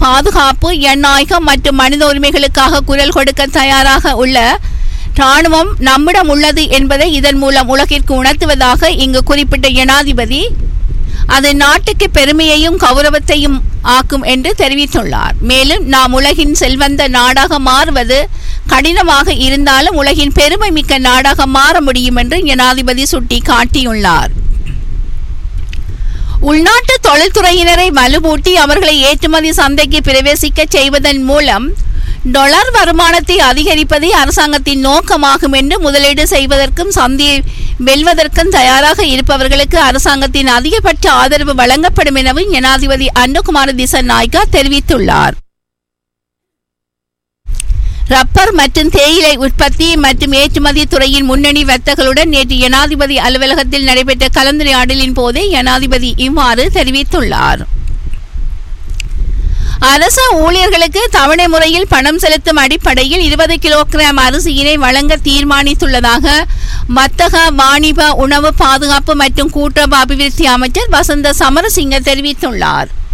பாதுகாப்பு ஜனநாயகம் மற்றும் மனித உரிமைகளுக்காக குரல் கொடுக்க தயாராக உள்ள இராணுவம் நம்மிடம் உள்ளது என்பதை இதன் மூலம் உலகிற்கு உணர்த்துவதாக இங்கு குறிப்பிட்ட ஜனாதிபதி அது நாட்டுக்கு பெருமையையும் கௌரவத்தையும் ஆக்கும் என்று தெரிவித்துள்ளார் மேலும் நாம் உலகின் செல்வந்த நாடாக மாறுவது கடினமாக இருந்தாலும் உலகின் பெருமை மிக்க நாடாக மாற முடியும் என்று ஜனாதிபதி சுட்டி காட்டியுள்ளார் உள்நாட்டு தொழில்துறையினரை வலுவூட்டி அவர்களை ஏற்றுமதி சந்தைக்கு பிரவேசிக்க செய்வதன் மூலம் டொலர் வருமானத்தை அதிகரிப்பதே அரசாங்கத்தின் நோக்கமாகும் என்று முதலீடு செய்வதற்கும் சந்தையை வெல்வதற்கும் தயாராக இருப்பவர்களுக்கு அரசாங்கத்தின் அதிகபட்ச ஆதரவு வழங்கப்படும் எனவும் ஜனாதிபதி அன்னகுமார திசநாய்கா தெரிவித்துள்ளார் ரப்பர் மற்றும் தேயிலை உற்பத்தி மற்றும் ஏற்றுமதி துறையின் முன்னணி வர்த்தகர்களுடன் நேற்று ஜனாதிபதி அலுவலகத்தில் நடைபெற்ற கலந்துரையாடலின் போதே ஜனாதிபதி இவ்வாறு தெரிவித்துள்ளார் அரச ஊழியர்களுக்கு தவணை முறையில் பணம் செலுத்தும் அடிப்படையில் இருபது கிலோகிராம் அரிசியினை வழங்க தீர்மானித்துள்ளதாக வர்த்தக வாணிப உணவு பாதுகாப்பு மற்றும் கூட்டுறவு அபிவிருத்தி அமைச்சர் வசந்த சமரசிங்க தெரிவித்துள்ளார்